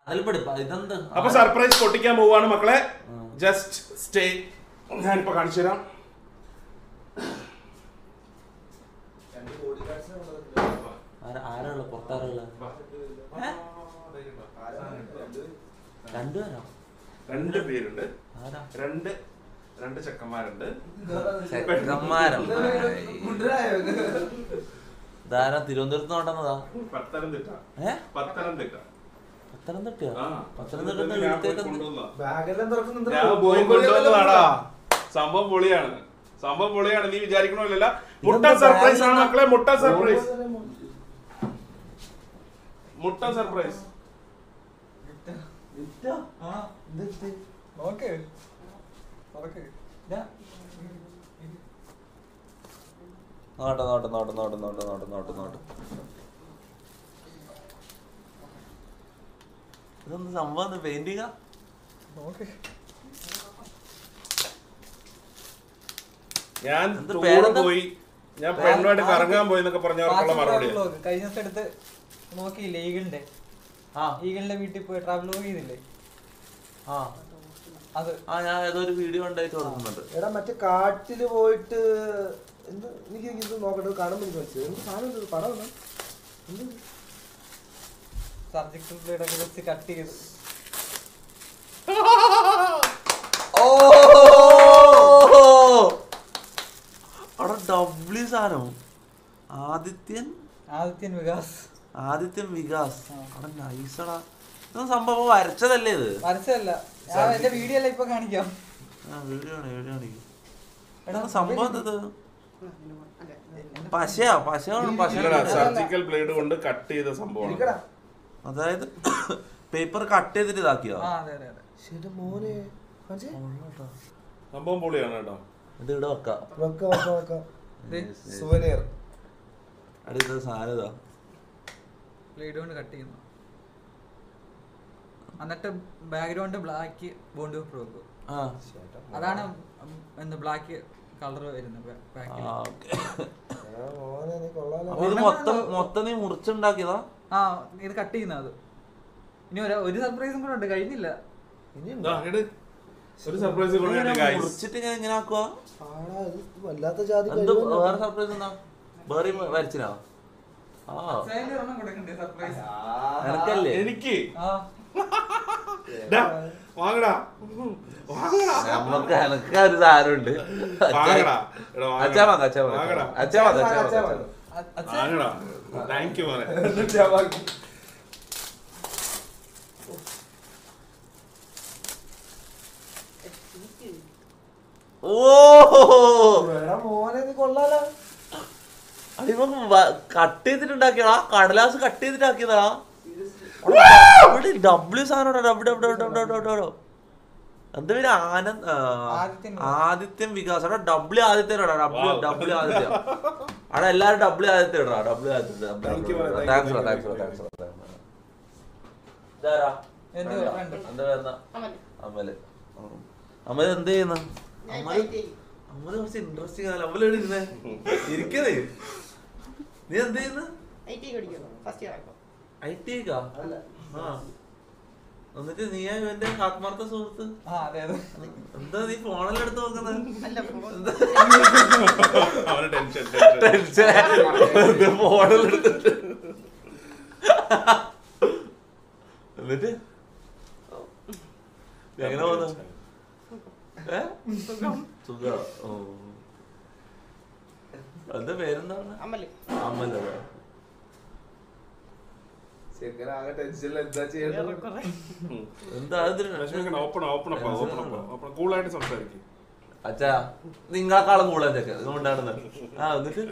അതിൽപ്പെടുപ്പ ഇതെന്ത് അപ്പൊ സർപ്രൈസ് പൊട്ടിക്കാൻ പോവാണ് മക്കളെ ജസ്റ്റ് സ്റ്റേ ഞാനിപ്പോ കാണിച്ചു തരാം ആരാ- ആരാള് പുറത്താറുള്ള രണ്ടുപേരോ രണ്ട് പേരുണ്ട് ആരാ രണ്ട് രണ്ട് ചെക്കന്മാരുണ്ട് ചെക്കന്മാരം ധാരാ തിരുവനന്തപുരത്ത് നോട്ടുന്നതാ പത്തനംതിട്ട ഏ പത്തനംതിട്ട പത്തനംതിട്ട ആ പത്തനംതിട്ട ഞാൻ പോയി വീട്ടിലേക്ക് കൊണ്ടുവന്നതാ. ബാഗെല്ലാം തുറക്കുന്നുണ്ട് ഞാൻ പോയി കൊണ്ടുവന്നതാടാ സംഭവം പൊളിയാണ് സംഭവം പൊളിയാണ് നീ വിചാരിക്കണമില്ല മുട്ട ഇതെന്താ സർപ്രൈസ് ആണ് ബാഗിൽ മക്കളെ മുട്ട സർപ്രൈസ് മുട്ട സർപ്രൈസ് നോക്ക് തുറക്ക് note note note note note note note note ഇതൊന്ന് സംഭവം പെയിന്റിങ്ങാ നോക്ക് ഞാൻ എന്ത് ടൂറ് പേരെന്താ? പോയി ഞാൻ പെണ്ണുമായിട്ട് കറങ്ങാൻ പോയി എന്നൊക്കെ പറഞ്ഞവർക്കുള്ള മറുപടി വ്ലോഗ് കഴിഞ്ഞ ദിവസം എടുത്ത് നോക്കിയില്ലേ ഈഗിളിന്റെ ആ ഈഗിളിന്റെ വീട്ടിൽ പോയി ട്രാവൽ വ്ലോഗ് ചെയ്തില്ലേ ആ അത് ആ ഞാൻ ഏതൊരു വീഡിയോ ഉണ്ടായിട്ട് കൊടുക്കുന്നുണ്ട് എടാ മറ്റേ കാട്ടില് പോയിട്ട് എന്ത് എനിക്ക് ഇത് നോക്കട്ടെ കാണുമ്പോൾ എനിക്ക് മനസ്സിലായി എന്ത് സാധനം ഇത് പടം എന്നാ? എന്ത് ഇത്? സർജിക്കൽ ബ്ലേഡ് ഒക്കെ വെച്ച് കട്ട് ചെയ്ത് ഓ അവിടെ ഡബ്ല്യു സാധനം ആദിത്യൻ ആദിത്യൻ വികാസ് ആദിത്യൻ വികാസ് അവിടെ നൈസടാ ഇതൊന്നും സംഭവം വരച്ചതല്ലേ ഇത് വരച്ചതല്ല ഞാൻ എന്റെ വീഡിയോ അല്ല ഇപ്പൊ കാണിക്കാം ആ വീഡിയോ ആണ് വീഡിയോ ആണ് എടാ സംഭവം എന്തത് പശയാ പശ പശ സർജിക്കൽ ബ്ലേഡ് കൊണ്ട് കട്ട് ചെയ്ത സംഭവമാണ് ഇരിക്കടാ. അതായത് പേപ്പർ കട്ട് ചെയ്തിട്ട് ഇതാക്കിയോ ആ അതെ അതെ അതെ ശ്ശെ, മോനെ കാണിച്ചേ? സംഭവം പൊളിയാണ് കേട്ടോ ഇത് ഇവിടെ വെക്കാം വെക്കാം, വെക്കാം, വെക്കാം. ദേ, സുവനീർ അടി ഇത് സാധനം ഇതാ ബ്ലേഡ് കൊണ്ട് കട്ട് ചെയ്യുന്നു എന്നിട്ട് ബാക്ക്ഗ്രൗണ്ട് ബ്ലാക്ക് ബോണ്ട് പേപ്പർ വെക്കും ആ അതാണ് ഉം എന്താ ബ്ലാക്ക് കളർ വരുന്നത് ബാക്കിൽ ആ, okay. ആ, മോനെ നീ കൊള്ളാലോ അപ്പൊ ഇത് മൊത്തം മൊത്തം നീ മുറിച്ചുണ്ടാക്കിയതാ ആ ഇത് കട്ട് ചെയ്യുന്ന അത് ഇനി ഒരു ഒരു സർപ്രൈസും കൂടെ ഉണ്ട് കഴിഞ്ഞില്ല ഇനിയുണ്ട്. ദാ, ഇട്. ഒരു സർപ്രൈസ് കൊണ്ടുവരുന്നുണ്ട് guys. മുറിച്ചിട്ട് ഇങ്ങനെ ഇങ്ങനെ ആക്കുക ആടാ, ഇത് വല്ലാത്ത ജാതി എന്ത് കഴിവല്ലേ? വേറെ സർപ്രൈസ് എന്താ വേറെ വരച്ചിനാ ആ സർപ്രൈസ് എനക്കല്ലേ എനിക്ക് ആ ഡാ, വാങ്ങടാ വാങ്ങടാ നമ്മക്ക് എനക്ക് ഒരു സാധനമുണ്ട് വാങ്ങടാ എടാ, വാങ്ങടാ. അച്ഛാ വാങ്ങ അച്ഛാ വാങ്ങ വാങ്ങടാ. അച്ഛാ വാങ്ങ അച്ഛാ അച്ഛാ വാങ്ങ വാങ്ങ. അ- അച്ഛൻ വാങ്ങടാ താങ്ക് യു മോനെ എന്നിട്ടാ ബാക്കി. ഓ എടാ മോനെ നീ കൊള്ളാലോ അടിപ്പം കട്ട് ചെയ്തിട്ടുണ്ടാക്കിയടാ കടലാസ് കട്ട് ചെയ്തിട്ടാക്കിയതാ ഡബ്ല്യു സാധനം ഡബ്ല്യു ഡബ്ല്യു ഡബ്ല്യു ഡബ്ല്യു എന്താ പേര് ആനന്ദ് ആ, ആദിത്യൻ ആദിത്യൻ വികാസ് അവിടെ ഡബ്ല്യു ആദിത്യൻ ഇടാ ഡബ്ല്യു Wow. ഡബ്ല്യു ആദിത്യ അവിടെ എല്ലാരും ഡബ്ല്യു ആദിത്യ ഇടാ W Thank you, thank you, thanks thank thanks you, thanks എന്റെ friend. എന്താ പേരെന്താ അമല് ഉം. അമല് എന്ത് ചെയ്യുന്നു അമല് അമല് കുറച്ച് ഇൻട്രസ്റ്റിംഗ് ആണ് അമല് എവിടെ ഇരുന്നേ ഇരിക്കണേ നീ എന്ത് ചെയ്യുന്നു ഐ ടി ഐക്കാ ആ എന്നിട്ട് നീ ഇവന്റെ ആത്മാർത്ഥ സുഹൃത്ത് ആ അതെ അതെ എന്താ നീ ഫോണെല്ലാം എടുത്ത് നോക്കുന്നത് അവന് ടെൻഷൻ ടെൻഷൻ ഫോണെല്ലാം എടുത്തിട്ട് എന്നിട്ട് എങ്ങനെ പോന്നു ഏ? സുഖാ ഓ. എന്താ പേരെന്താണ് അമ്മല്ലേ ചെക്കനാകെ ടെൻഷനിൽ എന്താ ചെയ്യണ്ടത് എന്താ അതിന് വിഷമിക്കണ്ട open open up open up open കൂളായിട്ട് സംസാരിക്കും അച്ഛാ നിങ്ങളെക്കാളും കൂടെ ചെക്ക കൊണ്ടാടുന്നത് ആ എന്നിട്ട്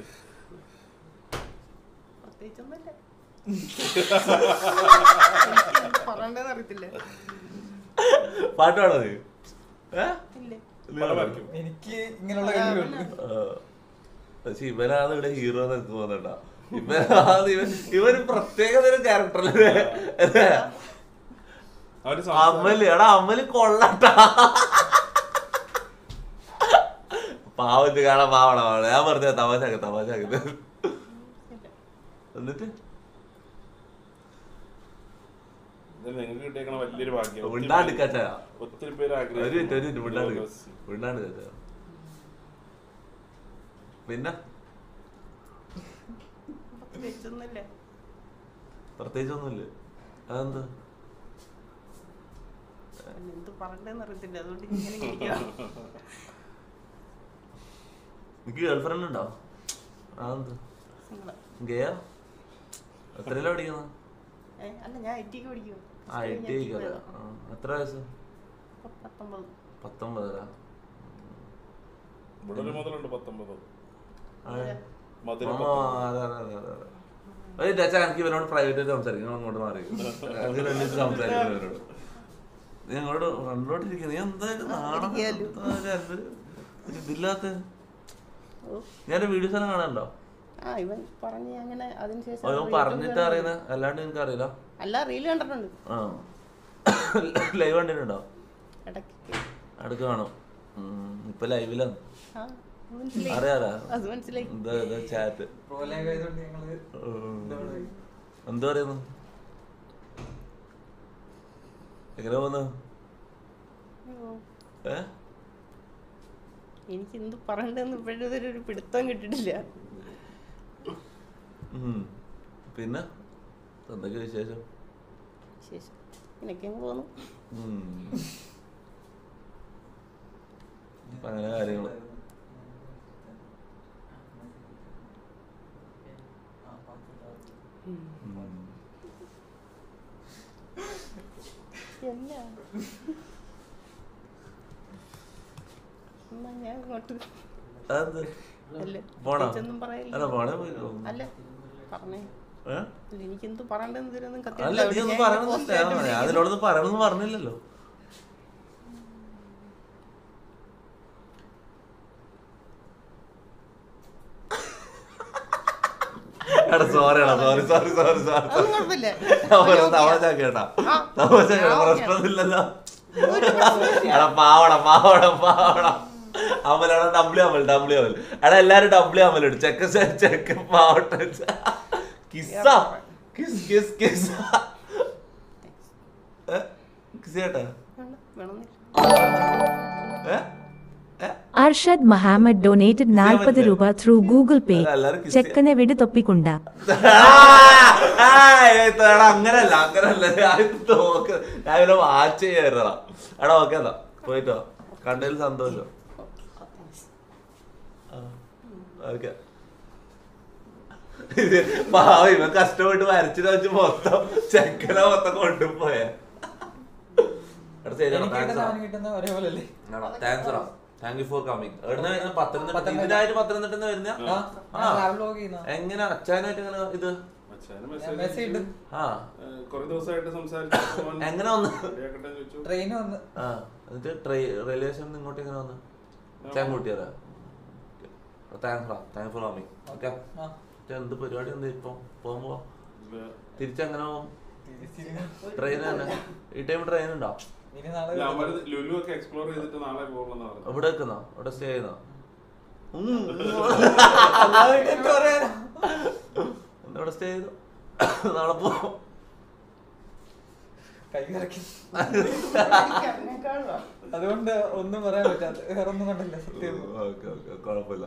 പറയണ്ടെന്ന് അറിയത്തില്ല പാട്ട് പാടാ നീ ഏ? നീ പടം പാടാ? വരയ്ക്കും. എനിക്ക് ഇങ്ങനെയുള്ള കഴിവുണ്ട് ആ. പക്ഷെ ഇവനാണ് ഇവിടെ ഹീറോ എന്ന് എനിക്ക് തോന്നണ്ട ഇവനാണ് ഇവൻ ഇവൻ പ്രത്യേക തരം ക്യാരക്ടറല്ലേ അവര് അമ്മല് എടാ അമ്മല് കൊള്ളട്ടാ പാവത്ത് കാണാൻ പാവണ പാവണ ഞാൻ പറഞ്ഞ തമാശാക്ക് തമാശാക്ക് എന്നിട്ട് സത്യത്തിൽ നിങ്ങൾക്ക് കിട്ടിയേക്കണ വലിയൊരു ഭാഗ്യം ഒത്തിരി ഉണ്ടാണ്ട് പേര്- കച്ചാ ഒത്തിരി പേര് ഒരു മിനിറ്റ് ഒരു മിനിറ്റ് ഉണ്ടാണ്ട് ആഗ്രഹിക്കുന്നു ഉണ്ടാണ്ട് കച്ചാ പിന്നെ വെച്ചൊന്നുമില്ല പ്രത്യേകിച്ച് ഒന്നുമില്ല അതെന്ത് എന്ത് പറയണ്ടെന്ന് അറിയത്തില്ല അതുകൊണ്ട് ഇങ്ങനെ ഇരിക്കാം എനിക്ക് ഗേൾഫ്രണ്ട് ഉണ്ടോ അതെന്ത് സിംഗിളാ. ഗേയാ എത്രയിലാ പഠിക്കുന്നത് ഏ, അല്ല ഞാൻ ഐ ടിക്ക് പഠിക്കും ആ ഐ ടി ഐക്കല്ലേ എത്ര വയസ്സ് പത്തൊമ്പത് പത്തൊമ്പതരാ ഇവിടെ ഒരു മുതലുണ്ട് പത്തൊമ്പത് ആ. മധുര ആ, അതെ, അതെ, അതെ, അതെ, അതെ. ഒരു ടച്ചാ എനിക്ക് ഇവരോട് പ്രൈവറ്റ് ആയിട്ട് സംസാരിക്കും നിങ്ങൾ അങ്ങോട്ട് മാറി അങ്ങനെ രണ്ടിട്ട് സംസാരിക്കും ഇവരോട് നീ അങ്ങോട്ട് കണ്ടോണ്ടിരിക്കുക നീ എന്തായാലും നാണം ഇരിക്കാലോ. എന്താ ഒരു ഒരു ഇതില്ലാത്ത ഓ ഞാൻ വീഡിയോസ് എല്ലാം കാണാനുണ്ടോ ആ ഇവൻ പറഞ്ഞ് അങ്ങനെ അതിനുശേഷം അവൻ YouTube പറഞ്ഞിട്ട് കാണുന്നുണ്ട്. അറിയുന്ന അല്ലാണ്ട് എനിക്ക് അറിയില്ല അല്ല റീല് കണ്ടിട്ടുണ്ട് ആ ലൈവ് കണ്ടിട്ടുണ്ടോ ഇടയ്ക്ക് അടുക്ക് കാണും ഉം, ഇപ്പൊ ലൈവിലാണ് ആ മനസ്സിലായി അറിയാറാ അത് മനസ്സിലായി എന്താ ഇതാ ചാറ്റ് പ്രോലാഗ് ആയതുകൊണ്ട് ഞങ്ങള് എന്താ പറയുന്നു എങ്ങനെ പോന്നു ഓ, ഏ എനിക്ക് എന്ത് പറയണ്ടെന്ന് ഇപ്പോഴത്തെ ഒരു പിടുത്തം കിട്ടിയിട്ടില്ല ഉം. പിന്നെ എന്തൊക്കെ വിശേഷം ശേഷം ഇങ്ങനെയൊക്കെ അങ്ങ് പോന്നു ഉം. അപ്പൊ അങ്ങനെ കാര്യങ്ങള് ഉം. എന്നാ എന്നാ ഞാൻ അങ്ങോട്ട് അതെന്ത് അല്ല പോണോ പ്രത്യേകിച്ചൊന്നും പറയില്ല അല്ല പോണേ പോയിക്കോ അല്ല പറഞ്ഞേ ഏ അല്ല എനിക്കെന്ത് പറയണ്ടെന്ന് ഇതിലൊന്നും അല്ല നീ ഒന്നും പറയണമെന്നില്ല ഞാൻ അതിനോടൊന്നും പറയണമെന്ന് പറഞ്ഞില്ലല്ലോ എടാ സോറി എടാ സോറി സോറി സോറി സോറി അതൊന്നും കുഴപ്പമില്ല തമാശ കേട്ടാ ആ. തമാശ കേട്ടാ ആ, ഓക്കേ. പ്രശ്നമൊന്നുമില്ലല്ലോ എടാ പാവട പാവട പാവട അമലാണ് ഡബ്ല്യു അമൽ ഡബ്ല്യു അമൽ എടാ എല്ലാരും ഡബ്ല്യു അമൽ ഇടും ചെക്ക ചെ- ചെക്ക പാവട്ട കിസ്സ കിസ് കിസ് കിസ് കിസ് ചേട്ടാ വേണ്ട, വേണമെന്നില്ല ഏ? ഏ? അർഷദ് മഹാമഡ് ഡൊനേറ്റഡ് നാൽപ്പത് രൂപ ത്രൂ ഗൂഗിൾ പേ എല്ലാരും kiss ചെക്കനെ വിട് തൊപ്പിക്കൊണ്ട ആ, ഏയ് എടാ, അങ്ങനല്ല അങ്ങനല്ല ഞാൻ നോക്ക് ഞാൻ ഇവരെ വാച്ച് ചെയ്യാറാ എടാ ഓക്കെ എന്നാ പോയിട്ടോ കണ്ടതിൽ സന്തോഷം ഓക്കെ പാവ ഇവ കഷ്ടപ്പെട്ട് വരച്ചിട്ട് വെച്ച് മൊത്തം ചെക്കന മൊത്തം കൊണ്ടുപോയ എടാ ശരി എനിക്ക് കിട്ടുന്ന അവന് കിട്ടുന്ന ഒരേപോലെ അല്ലേ thanks thank you for coming എവിടുന്ന വരുന്ന പത്തനംതിട്ട പത്തനംതിട്ട. ഇതിനായിട്ട് പത്തനംതിട്ട വരുന്ന ആ ആ. ട്രാവൽ വ്ലോഗ് ചെയ്യുന്ന എങ്ങനെ അച്ഛനായിട്ട് എങ്ങനെ ഇത് അച്ഛന് മെസ്സേജ് മെസ്സേജ് ഇടും ആ കുറെ ദിവസമായിട്ട് സംസാരിച്ചു എങ്ങനെ വന്ന് ശരിയാക്കട്ടെ ചോദിച്ചു ട്രെയിൻ വന്ന് ആ എന്നിട്ട് ട്രെയിൻ റെയിൽവേ സ്റ്റേഷനിൽ ഇങ്ങോട്ട് എങ്ങനെ വന്ന് ചാങ്കൂട്ടിയതാ thanks thanks for coming okay ആ എന്ത് പരിപാടി എന്ത് ഇപ്പം പോകുമ്പോ ഇല്ല. തിരിച്ചെങ്ങനെ പോകും തിരിച്ചിരുന്ന് ട്രെയിൻ തന്നെ ഈ ടൈം ട്രെയിൻ ഉണ്ടോ ഇനി നാളെ ഇല്ല, അവര് ലുലു ഒക്കെ എക്സ്പ്ലോർ ചെയ്തിട്ട് നാളെ പോകുമെന്ന് പറഞ്ഞു ഇവിടെ വെക്കുന്നോ ഇവിടെ സ്റ്റേ ചെയ്യുന്നോ അല്ലാതെ എന്ത് പറയാനാ? ഇവിടെ സ്റ്റേ ചെയ്തു നാളെ പോകും കൈ കറക്കി എനിക്ക് അതിനേക്കാളും അതുകൊണ്ട് ഒന്നും പറയാൻ പറ്റാത്ത വേറെ ഒന്നും കണ്ടില്ല സത്യം ഓക്കെ ഓക്കെ കുഴപ്പമില്ല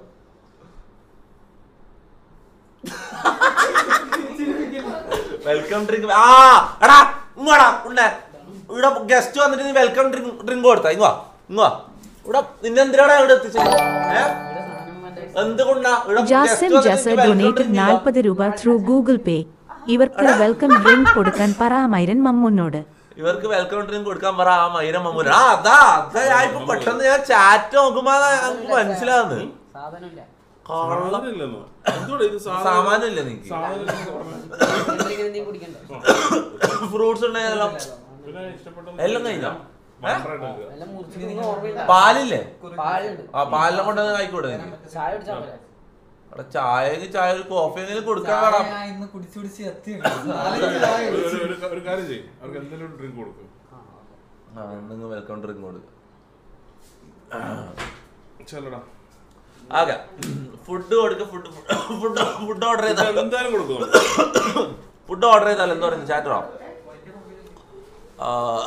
വെൽക്കം ഡ്രിങ്ക് ആ എടാ ഇങ്ങോടാ ഉണ്ടേ ഇവിടെ ഗസ്റ്റ് വന്നിട്ട് നീ വെൽക്കം ഡ്രിങ്ക് ഡ്രിങ്ക് കൊടുത്താ ഇങ്ങോ ഇങ്ങോ ഇവിടെ നിന്നെ എന്തിനാടാ ഇവിടെ എത്തിച്ചത് ഏ? എന്തുകൊണ്ടാ ഇവിടെ guest ജാസിം വന്നിട്ട് ജസ നീ welcome ഡൊനേറ്റഡ് drink ഇല്ല? നാൽപ്പത് രൂപ ത്രൂ ഗൂഗിൾ പേ ഇവർക്ക് വെൽക്കം ഡ്രിങ്ക് കൊടുക്കാൻ പറയാമൈരൻ മമ്മൂനോട് ഇവർക്ക് വെൽക്കം ഡ്രിങ്ക് കൊടുക്കാൻ പറ ആ മൈര മമ്മൂര ആ അതാ അതാ ഞാൻ ഇപ്പൊ പെട്ടെന്ന് ഞാൻ ചാറ്റ് നോക്കുമ്പോ എനിക്ക് മനസ്സിലാവുന്നത് സാധനമില്ല കള്ളം സാധനമില്ലെന്നോ എന്തുവാടാ ഇത് സാധനം സാമാനില്ല നീക്ക് സാധനമില്ലെന്ന് പറഞ്ഞേ. എന്തെങ്കിലും നീ കുടിക്കണ്ടേ ഫ്രൂട്ട്സ് ഉണ്ടെങ്കിലോ പിന്നെ ഇഷ്ടപ്പെട്ട എല്ലാം കഴിഞ്ഞോ? മൺറേറ്റ് എല്ലാം മുറിച്ചിട്ട് നിങ്ങൾ ഓർമ്മയില്ല പാലില്ലേ പാലുണ്ട് ആ പാലിനെ കൊണ്ടുവന്ന് കഴിക്കൂടെ നിനക്ക് ചായ കുടിച്ചാൽ പോലെ അവിടെ ചായക്ക് ചായ ഒരു കോഫി എങ്കിലും കൊടുക്കാൻ ചായ വേണം ഞാൻ ഇന്ന് കുടിച്ച് കുടിച്ച് എത്തി ഒരു കാര്യം ചെയ്യും അവർക്ക് എന്തെങ്കിലും ഒരു ഡ്രിങ്ക് കൊടുക്കും ആ നിങ്ങൾ വെൽക്കം ഡ്രിങ്ക് കൊടുക്കുക ചെല്ലടാ ആകെ ഫുഡ് കൊടുക്ക ഫുഡ് ഫുഡ് ഫുഡ് ഓർഡർ ചെയ്താൽ എന്തായാലും കൊടുക്കും ഫുഡ് ഓർഡർ ചെയ്താൽ എന്താ പറയുന്നത് ചാറ്ററോ ആ,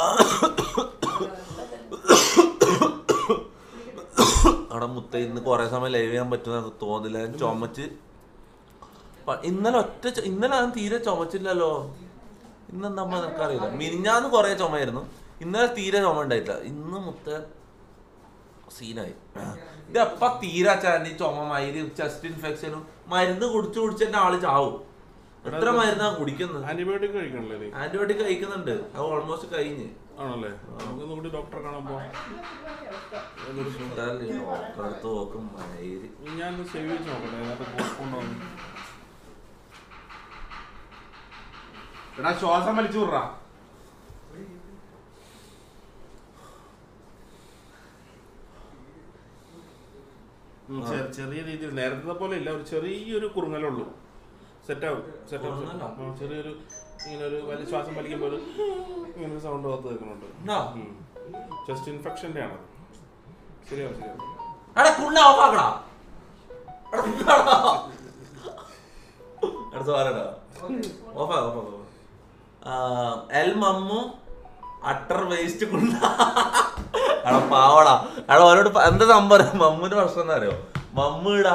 അവിടെ മുത്ത ഇന്ന് കുറെ സമയം ലൈവ് ചെയ്യാൻ പറ്റുന്ന എനിക്ക് തോന്നില്ല ഞാൻ ചുമച്ച് പ- ഇന്നലെ ഒറ്റ ചു- ഇന്നലെ ഞാൻ തീരെ ചുമച്ചില്ലല്ലോ ഇന്നെന്താ അമ്മ നിനക്കറിയില്ല മിനിഞ്ഞാന്ന് കുറെ ചുമയായിരുന്നു ഇന്നലെ തീരെ ചുമ ഉണ്ടായിട്ടില്ല ഇന്ന് മുത്ത സീനായി ഇത് എപ്പ തീരാച്ചാൻ ഈ ചുമ മയില് ചെസ്റ്റ് ഇൻഫെക്ഷനും മരുന്ന് കുടിച്ചു കുടിച്ച് തന്നെ ആള് ചാവും എത്ര മരുന്നാ കുടിക്കുന്നത് ആന്റിബയോട്ടിക് കഴിക്കണല്ലേ നീ ആന്റിബയോട്ടിക് കഴിക്കുന്നുണ്ട് അത് ഓൾമോസ്റ്റ് കഴിഞ്ഞ് ആണല്ലേ നമുക്ക് കൂടി ഡോക്ടറെ കാണാൻ പോവാം ഡോക്ടറടുത്ത് നോക്കും മയില് ഞാൻ സേവ് ചെയ്ത് നോക്കട്ടെ അതിനകത്ത് കുഴപ്പമുണ്ടോ എന്ന്. എടാ ശ്വാസം വലിച്ചു വിടറാ ഉം, ചെ- ചെറിയ രീതിയിൽ നേരത്തെ പോലെ ഇല്ല ഒരു ചെറിയൊരു കുറുങ്ങലുള്ളൂ സെറ്റാവും സെറ്റാവും കുറുങ്ങലോ? ആ, ചെറിയൊരു ഇങ്ങനെ ഒരു വലിയ ശ്വാസം വലിക്കുമ്പോൾ ഒരു ഇങ്ങനെ ഒരു സൗണ്ട് പുറത്ത് കേൾക്കുന്നുണ്ട് ആ. ചെസ്റ്റ് ഇൻഫെക്ഷൻ്റെ ആണ് ശരിയാവും ശരിയാവും എടാ കുണ്ണ ഓഫാക്കടാ എടാ കുണ്ണാടാ. അടുത്ത പറയടാ ഓഫാ ഓഫാ ഓഫാ ആ, എൽ മമ്മു അട്ടർ വേസ്റ്റ് കുണ്ട എടാ പാവടാ എടാ ഓരോട് പ- എന്താ സംഭവം മമ്മുന്റെ പ്രശ്നം എന്താ അറിയോ മമ്മൂടാ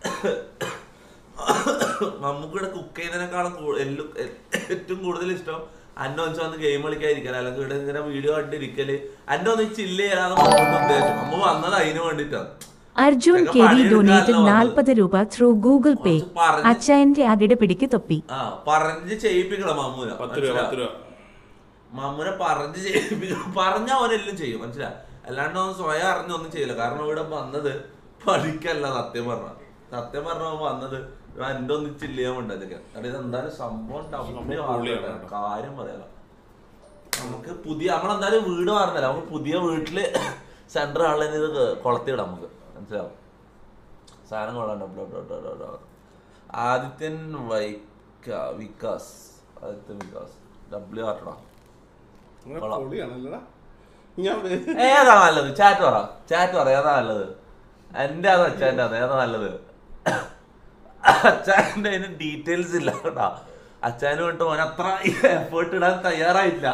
മമ്മൂക്കിടെ കുക്ക് ചെയ്യുന്നതിനേക്കാളും കൂ- എല്ലു- എ- ഏറ്റവും കൂടുതൽ ഇഷ്ടം അന്നെ വെച്ച് വന്ന് ഗെയിം കളിക്കാതിരിക്കല അല്ലെങ്കിൽ ഇവിടെ ഇങ്ങനെ വീഡിയോ കണ്ടിരിക്കല് അന്നെ ഒന്ന് ചില്ല് ചെയ്യാതെ മമ്മൂന്റെ ഉദ്ദേശം മമ്മു വന്നത് അതിന് വേണ്ടിട്ടാണ് അർജുൻ ഇതൊക്കെ കെരി പണിയെടുക്കാനല്ല ഡൊനേറ്റഡ് വന്നത്. നാൽപ്പത് രൂപ ത്രൂ ഗൂഗിൾ പേ കുറച്ച് പറഞ്ഞ് അച്ചായന്റെ അകിടെ പിടിക്ക് തൊപ്പി ആ പറഞ്ഞ് ചെയ്യിപ്പിക്കണം മമ്മൂന പത്ത് രൂപ പത്ത് രൂപ മമ്മൂനെ പറഞ്ഞ് ചെയ്യിപ്പിക്കണം പറഞ്ഞ അവനെല്ലാം ചെയ്യും മനസ്സിലാ അല്ലാണ്ട് അവൻ സ്വയം അറിഞ്ഞൊന്നും ചെയ്യില്ല കാരണം ഇവിടെ വന്നത് പഠിക്കല്ല സത്യം പറഞ്ഞ സത്യം പറഞ്ഞ അവൻ വന്നത് എന്റെ ഒന്നും ചില്ല ചെയ്യാൻ വേണ്ടതൊക്കെ കാരണം ഇത് എന്തായാലും സംഭവം ഡബ്ല്യൂ പൊളിയാണ് ആക്കട്ടെ. കാര്യം പറയാലോ നമുക്ക് പുതിയ നമ്മളെന്തായാലും വീട് മാറുന്നില്ല നമുക്ക് പുതിയ വീട്ടില് സെന്റർ ആളിൽ ഇത് കൊളത്തിയിടാം നമുക്ക് മനസ്സിലാവും സാധനം കൊള്ളാം ഡബ്ല്യൂ ഡബ്ല്യൂ ഡബ്ല്യൂ ആദിത്യൻ വൈക്ക വികാസ് ആദിത്യൻ വികാസ് ഡബ്ല്യൂ ആർട്ടടാ നിങ്ങളെ കൊള്ളാം. പൊളിയാണല്ലടാ ഞാൻ വേ- ഏതാ നല്ലത് ചാറ്റ് പറ ചാറ്റ് പറ ഏതാ നല്ലത് എന്റെ അതോ അച്ഛൻ്റെ അതോ ഏതാ നല്ലത് അച്ഛൻ്റെ അതിന് ഡീറ്റെയിൽസ് ഇല്ല കേട്ടാ അച്ഛന് വേണ്ടി മോൻ അത്ര എഫേർട്ട് ഇടാൻ തയ്യാറായില്ല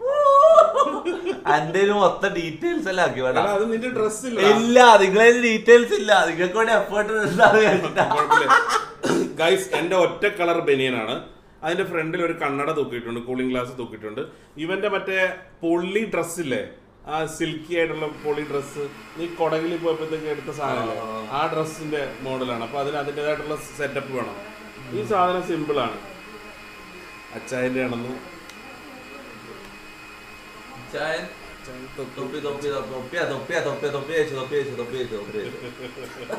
എന്റെ മൊത്തം ഡീറ്റെയിൽസ് എല്ലാം ആക്കി വേണ്ട എടാ, അത് നിന്റെ ഡ്രസ് ഇല്ല ഇല്ല നിങ്ങളെ ഡീറ്റെയിൽസ് ഇല്ല നിങ്ങൾക്ക് വേണ്ടി എഫേർട്ട് ഇടാൻ ഗൈസ് എന്റെ ഒറ്റ കളർ ബനിയനാണ് അതിന്റെ ഫ്രണ്ടിൽ ഒരു കണ്ണട തൂക്കിയിട്ടുണ്ട് കൂളിംഗ് ഗ്ലാസ് തൂക്കിയിട്ടുണ്ട് ഇവന്റെ മറ്റേ പൊള്ളി ഡ്രസ് ഇല്ലേ ആ സിൽക്കി ആയിട്ടുള്ള പൊളി ഡ്രസ്സ് നീ കൊടകിൽ പോയപ്പോഴത്തേക്ക് എടുത്ത സാധനമല്ലേ ആ ഡ്രസ്സിന്റെ മോഡലാണ് അപ്പൊ അതിന് അതിൻ്റെതായിട്ടുള്ള സെറ്റപ്പ് വേണം ഈ സാധനം സിമ്പിൾ ആണ് അച്ചായന്റെ ആണെന്ന് ചായൻ തൊപ്പി തൊപ്പി തൊപ്പിയാ തൊപ്പിയാ തൊപ്പിയാ തൊപ്പി വെച്ചു തൊപ്പി വെച്ചു തൊപ്പി വെച്ചു തൊപ്പി വെച്ചു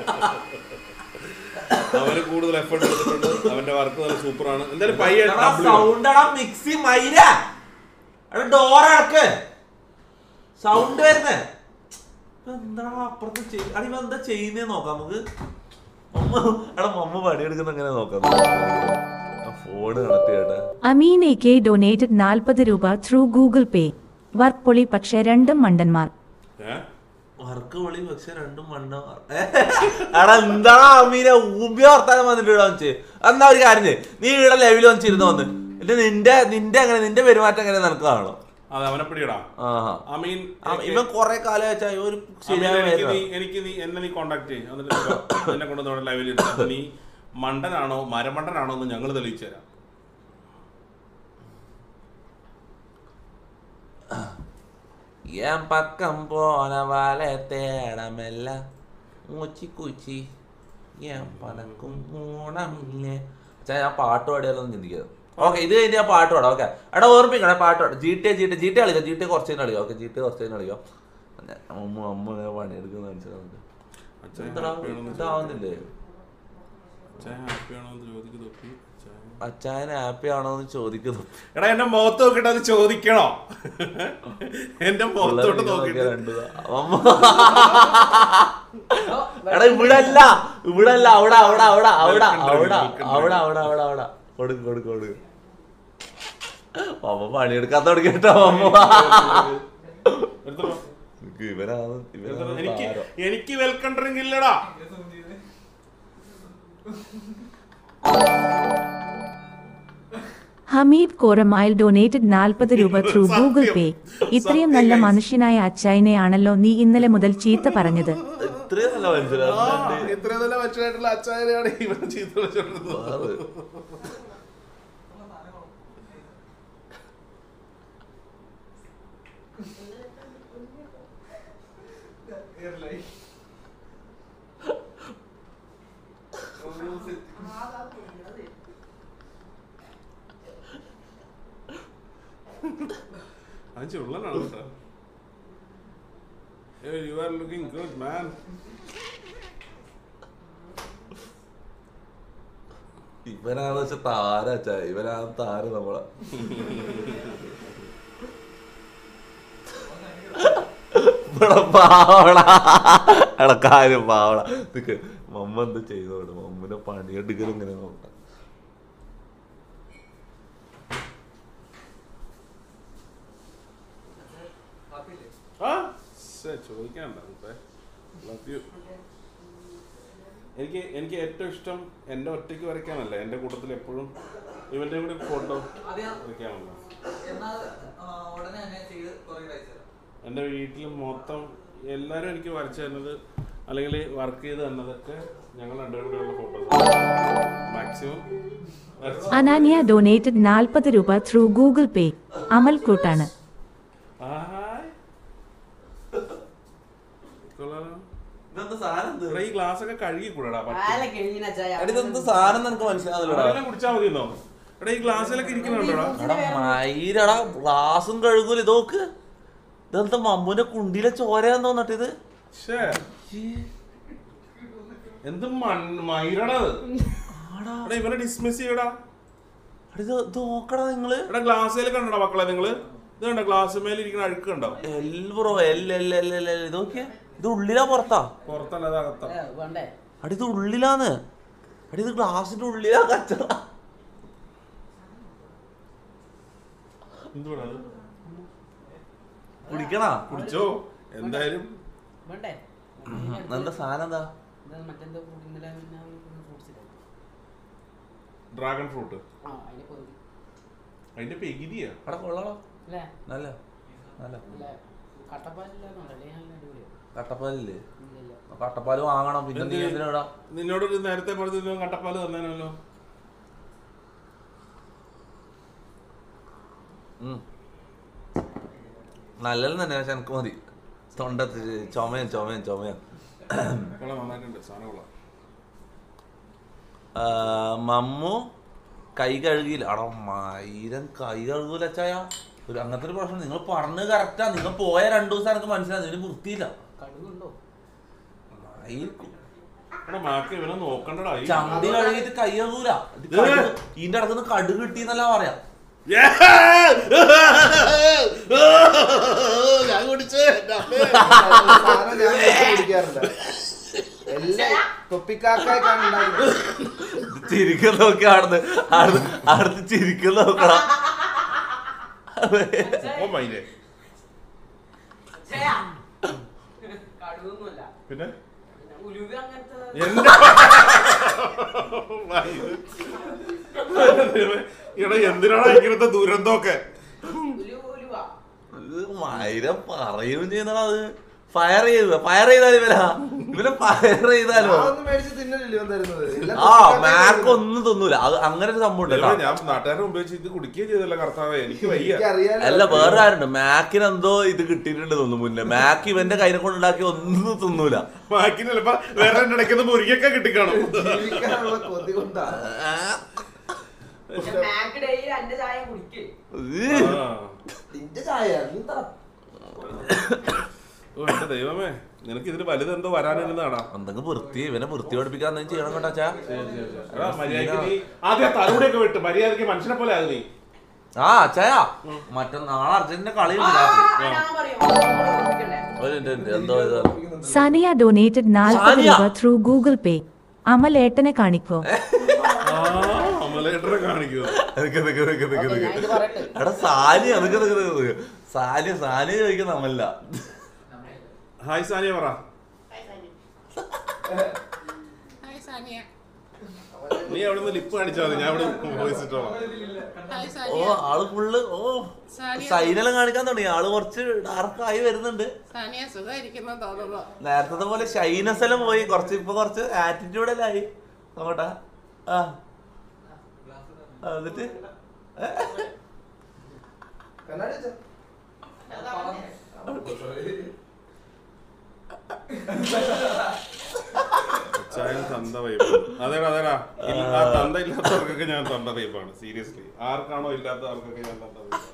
അവന് കൂടുതൽ എഫേർട്ട് എടുത്തിട്ടുണ്ട് അവന്റെ വർക്ക് നല്ല സൂപ്പറാണ് എന്തായാലും പയ്യെ ഡബിൾ സൗണ്ട് എടാ മിക്സി മൈര എടാ ഡോർ അടക്ക് സൗണ്ട് വരുന്നേ എന്താ അപ്പുറത്ത് ചെയ്- എടാ ഇവ എന്താ ചെയ്യുന്നേ നോക്കാം നമുക്ക് മമ്മ എടാ മമ്മ പണിയെടുക്കുന്ന എങ്ങനെ നോക്കാം ഫോണ് കണക്ട് ചെയ്യട്ടെ അമീൻ എ കെ ഡൊനേറ്റഡ് നാൽപ്പത് രൂപ ത്രൂ ഗൂഗിൾ പേ വർക്ക് പൊളി പക്ഷേ രണ്ടും മണ്ടന്മാർ ഏഹ് വർക്ക് വിളി പക്ഷെ രണ്ടും മണ്ണ എടാ എന്താ അമീന ഊമ്പിയ വർത്താനം വന്നിട്ട് ഇവിടെ വന്നിച്ച് എന്നാ ഒരു കാര്യം ചെയ്യ്. നീ ഇവിടെ ലെവലിൽ വന്നിരുന്ന് വന്ന് എന്നിട്ട് നിന്റെ നിന്റെ അങ്ങനെ നിന്റെ പെരുമാറ്റം എങ്ങനെ നിനക്ക് കാണണം അത് അവനെ പിടിയടാ ആഹാ ഐ മീൻ ആ, ഇവൻ കൊറേ കാലം വെച്ചാൽ ഒരു ശരിയായ എനിക്ക് നീ പേരാ. എനിക്ക് നീ എന്നെ നീ കോണ്ടാക്ട് ചെയ്യും എന്നിട്ട് നീ വാ. എന്നെ കൊണ്ട് നമ്മുടെ ലൈവിൽ ഇരുത്താം നീ മണ്ടനാണോ മരമണ്ടനാണോ എന്ന് ഞങ്ങൾ തെളിയിച്ചു തരാം എൻ പക്കം പോന വാല തേടമല്ല മൂച്ചി കുച്ചി ഞാൻ പണക്കും മൂണമില്ലേ അച്ഛാ ഞാൻ പാട്ട് പാടിയാലൊന്നും ചിന്തിക്കരുത് ഓക്കെ ഇത് കഴിഞ്ഞ് ഞാൻ പാട്ട് പാടാം ഓക്കെ എടാ ഓർമ്മിക്കണേ പാട്ട് പാടാം G T G T G T കളിക്കാം ജി ടി കുറച്ച് കഴിഞ്ഞ് കളിക്കാം ഓക്കെ ജി ടി കുറച്ച് കഴിഞ്ഞ് കളിക്കാം അമ്മ അമ്മ ഇങ്ങനെ പണിയെടുക്കുന്ന മനസ്സിലാവുന്നുണ്ട് അച്ഛൻ എന്താ happy ആണോന്ന് ഇതാവുന്നില്ലേ അച്ഛൻ happy ആണോ എന്ന് ചോദിക്ക് തൊപ്പി. അച്ഛൻ- അച്ചായനെ ഹാപ്പി ആണോ എന്ന് ചോദിക്കുന്നു എടാ എന്റെ മുഖത്ത് നോക്കിട്ട് അത് ചോദിക്കണോ എന്റെ മുഖത്തോട്ട് നോക്കിട്ട് എടാ ഇവിടെ അല്ല ഇവിടെ അല്ല അവിടെ അവിടെ അവിടെ അവിടെ അവിടെ അവിടെ അവിടെ അവിടെ അവിടെ കൊടുക്ക് കൊടുക്ക് കൊടുക്ക് അമ്മ പണിയെടുക്കാൻ തുടങ്ങി കേട്ടോ അമ്മ എടുത്തോ. ഇവനാണ് എടുത്തോ. ഇവനാണ് എനിക്ക് താരം. എനിക്ക് വെൽക്കം ഡ്രിങ്ക് ഇല്ലടാ ഹമീദ് കോറമായിൽ ഡൊനേറ്റഡ് നാൽപ്പത് രൂപ ത്രൂ ഗൂഗിൾ പേ ഇത്രയും നല്ല സത്യം, guys. മനുഷ്യനായ അച്ചായനെയാണല്ലോ നീ ഇന്നലെ മുതൽ ചീത്ത പറഞ്ഞത് ഇത്രയും നല്ല മനുഷ്യരാണ് ഇത്രയും നല്ല മനുഷ്യനായിട്ടുള്ള അച്ചായനെയാണ് ഇവൻ ചീത്ത വിളിച്ചോണ്ടിരുന്നത് അത് ചുള്ളനാണ് കേട്ടോ you are looking good man ഇവനാന്ന് വെച്ചാൽ താര അച്ഛാ ഇവനാണ് താര നമ്മളെ ഇവിടെ പാവള എടാ കാര്യം പാവള നിക്ക് മമ്മ എന്ത് ചെയ്തോട് മമ്മനെ പണിയെടുക്കലും ഇങ്ങനെ നോക്കാം ആ ശ്ശെ, ചോദിക്കണ്ട മുത്തേ. Love you. എനിക്ക് എനിക്ക് ഏറ്റവും ഇഷ്ടം എൻ്റെ ഒറ്റയ്ക്ക് വരയ്ക്കാനല്ല എൻ്റെ കൂട്ടത്തിൽ എപ്പോഴും ഇവൻ്റെ കൂടെ ഫോട്ടോ അത് ഞാൻ വരയ്ക്കാമല്ലോ എന്നാൽ ആ, ഉടനെ തന്നെ ചെയ്ത് കുറേ കഴിച്ചു തരാം എൻ്റെ വീട്ടിൽ മൊത്തം എല്ലാവരും എനിക്ക് വരച്ചു തന്നത് അല്ലെങ്കിൽ വർക്ക് ചെയ്ത് തന്നതൊക്കെ ഞങ്ങൾ രണ്ടുപേരും കൂടെയുള്ള ഫോട്ടോസ് മാക്സിമം അനാനിയ ഡൊനേറ്റഡ് നാൽപ്പത് രൂപ ത്രൂ ഗൂഗിൾ പേ അമൽ കൂട്ടാണ് ഇതെന്താ സാധനം ഇത്? ഈ ഗ്ലാസ് ഒക്കെ കഴുകി കൂടാ ആലെ കഴിഞ്ഞ ചായ എടാ, ഇതെന്ത് സാധനം നിനക്ക് മനസ്സിലാവില്ലടാ അതെല്ലാം കുടിച്ചാൽ മതിയെന്നോ എടാ ഈ ഗ്ലാസ്സിലൊക്കെ ഇരിക്കുന്നുണ്ടോടാ എടാ മയിരടാ ഗ്ലാസും കഴുകൂല ഇത് നോക്ക് ഇതെന്താ മമ്മൂന്റെ കുണ്ടിയിലെ ചോരയാന്ന് തോന്നിട്ട് ഇത് ശ്ശേ. എന്ത് മൺ- മയിരടാ ഇത്? എടാ ഇവനെ ഡിസ്മിസ് ചെയ്യടാ എടാ, ഇത് ഇത് നോക്കടാ നിങ്ങള് എടാ ഗ്ലാസ്സിൽ കണ്ടോടാ മക്കളെ നിങ്ങള് ഇത് കണ്ടോ ഗ്ലാസ് മേലെ ഇരിക്കുന്ന അഴുക്ക് കണ്ടോ L bro L L L L L ഇത് നോക്കിയേ ഇത് ഉള്ളിലാ പുറത്താ പുറത്തല്ല അത് അകത്താ വേണ്ടേ അടി ഇത് ഉള്ളിലാന്ന് അടി ഇത് ഗ്ലാസിന്റെ ഉള്ളിലാ കച്ചറ എന്തുവാടാ അത്? കുടിക്കണാ കുടിച്ചോ എന്തായാലും വേണ്ടേ എന്താ സാധനം എന്താ ഇത് മറ്റെന്തോ fruit ഇന്നലെ പിന്നെ ഫ്രൂട്ട്സ് ഇല്ല ഡ്രാഗൺ ഫ്രൂട്ട് ആ അതിന്റെ പൊതി അതിന്റെ പെകിരിയാ എടാ കൊള്ളാളോ അല്ലേ നല്ല നല്ല അല്ല കട്ടപ്പാലില്ലാന്നുണ്ടല്ലേ നല്ല അടിപൊളിയാണ് കട്ടപ്പാലില്ലേ ഇല്ല ഇല്ല കട്ടപ്പാല് വാങ്ങണം പിന്നെ നീ എന്ത്? എന്തിനാടാ നിന്നോട് ഒരു നേരത്തെ പറഞ്ഞ കട്ടപ്പാല് തന്നേനല്ലോ ഉം. നല്ലത് തന്നെ പക്ഷെ എനിക്ക് മതി തൊണ്ടത്ത് ചുമയൻ ചുമയൻ ചുമയൻ കൊള്ളാം നന്നായിട്ടുണ്ട് സാധനം കൊള്ളാം ആ, മമ്മു കൈ കഴുകിയില്ല അടാ മൈരൻ കൈ കഴുകൂല അച്ചായ ഒരു അങ്ങനത്തെ ഒരു പ്രശ്നം നിങ്ങൾ പറഞ്ഞത് കറക്റ്റാ നിങ്ങൾ പോയ രണ്ടു ദിവസം എനിക്ക് മനസ്സിലായി ഇതിന് വൃത്തിയില്ല കടുകുണ്ടോ മയിര് എടാ മാക്ക് ഇവനെ നോക്കണ്ടടാ ഈ- ചന്തി കഴുകിയിട്ട് കൈ കഴുകൂല ഇത് ഏ. കടുക് ഇതിന്റെ അടുത്ത് കടുക് കിട്ടിന്നല്ല പറയാ ഞാൻ കുടിച്ചേ എൻ്റെ അമ്മേ. സാധനം ഞാൻ വെച്ച് കുടിക്കാറില്ല എല്ലാം തൊപ്പിക്കാക്കായിട്ടാണ് ഉണ്ടാക്കുന്നത് ചിരിക്കുന്ന നോക്കി ആടുന്ന് അടുത്ത് അടുത്ത് ചിരിക്കുന്ന നോക്കണം ഓ മയിലേ കടുകൊന്നുമല്ല പിന്നെ പിന്നെ ഉലുവ അങ്ങനത്തെ എന്റെ മയില്. എടാ എന്തിനാണ് ഇങ്ങനത്തെ ദുരന്തമൊക്കെ ഉലുവ ഉലുവ ഇത് മൈരം പറയുകയും ചെയ്യുന്നതാ അത് ഫയർ ചെയ്ത ഫയർ ചെയ്താൽ ഇവനാ ഇവനെ ഫയർ ചെയ്താലോ അതൊന്നും മേടിച്ച് തിന്നലില്ല ഇവൻ തരുന്നത് എല്ലാം ആ തൊപ്പിക്കാക്കായി മാക്ക് തരുന്നത്. ഒന്നും തിന്നൂല അത് അങ്ങനെ ഒരു സംഭവം ഉണ്ട് ദൈവമേ, കേട്ടോ. ഞാൻ നാട്ടുകാരെ ഉപയോഗിച്ച് ഇത് കുടിക്കുകയും ചെയ്തല്ല കർത്താവേ എനിക്ക് വയ്യ എനിക്കറിയാലോ. അല്ല വേറെ ആരുണ്ട് മാക്കിന് എന്തോ ഇത് കിട്ടിയിട്ടുണ്ട് തോന്നുന്നു മുന്നേ മാക്ക് ഇവന്റെ കൈനെ കൊണ്ട് ഉണ്ടാക്കി ഒന്നും തിന്നൂല മാക്കിന് ചിലപ്പോ വേറെ എന്റെ ഇടയ്ക്ക് മുറിയൊക്കെ കിട്ടിക്കാണും ജീവിക്കാനുള്ള കൊതി കൊണ്ടാ മാക്ക് ഡെയിലി എന്റെ ചായ കുടിക്കേ ഇത് ആ. നിന്റെ ചായ നീ തറ ഓ എന്റെ ദൈവമേ നിനക്ക് ഇതിന് വലുത് എന്തോ വരാനിരുന്നാടാ എന്തെങ്കിലും വൃത്തി ഇവനെ വൃത്തി പഠിപ്പിക്കാൻ എന്തെങ്കിലും ചെയ്യണം കേട്ടോ അച്ഛാ എടാ, മര്യാദയ്ക്ക് നീ ആദ്യം തലമുടിയൊക്കെ വിട്ട് മര്യാദയ്ക്ക് മനുഷ്യനെ പോലെ ആകും നീ ആ അച്ഛാ മറ്റേ നാളെ അർജന്റിന്റെ കളിയുണ്ട് രാത്രി ഞാൻ പറയും ഓർമ്മിക്കണ്ടേ ഒരു മിനിറ്റ്, മിനിറ്റ്, എന്തോ ഇത് സാനിയ ഡൊനേറ്റഡ് നാൽപ്പത് സാനിയ? രൂപ ത്രൂ ഗൂഗിൾ പേ അമൽ ഏട്ടനെ കാണിക്കോ ആ അമലേട്ടനെ കാണിക്കൂ നിക്ക് നിക്ക് നിക്ക് നിക്ക് ഓക്കേ, നിക്ക്. ഞാൻ ഇത് പറയട്ടെ എടാ സാനിയ നിക്ക് നിക്ക് നിക്ക് നിക്ക്. സാനിയ സാനിയ ചോദിക്കുന്ന നമ്മല്ല ഹായ് സാനിയ പറ നീ അവിടെ നിന്ന് ലിപ്പ് കാണിച്ചാൽ മതി ഞാൻ അവിടെ വോയിസ് ഇട്ടോളാം ഹായ് ഓ സാനിയ ആള് ഫുള്ള് ഓ സാനിയ സൈനെല്ലാം കാണിക്കാൻ തുടങ്ങി ആള് കുറച്ച് ഡാർക്ക് ആയി വരുന്നുണ്ട് സാനിയ സുഖമായിരിക്കുന്ന തോന്നുന്നു നേരത്തെ പോലെ ഷൈനസ് എല്ലാം പോയി കുറച്ച് ഇപ്പൊ കുറച്ച് ആറ്റിറ്റ്യൂഡ് എല്ലാം ആയി നോക്കട്ടെ ആ ആ, എന്നിട്ട് ഏ? കണ്ണാടി വെച്ചോ. ചായ തന്ത വൈബാണ് അതേടാ അതേടാ ഇല്ല- ആ തന്ത ഇല്ലാത്തവർക്കൊക്കെ ഞാൻ തന്ത വൈബാണ് സീരിയസ്ലി ആർക്കാണോ ഇല്ലാത്ത ആൾക്കൊക്കെ ഞാൻ തന്ത വൈബാണ്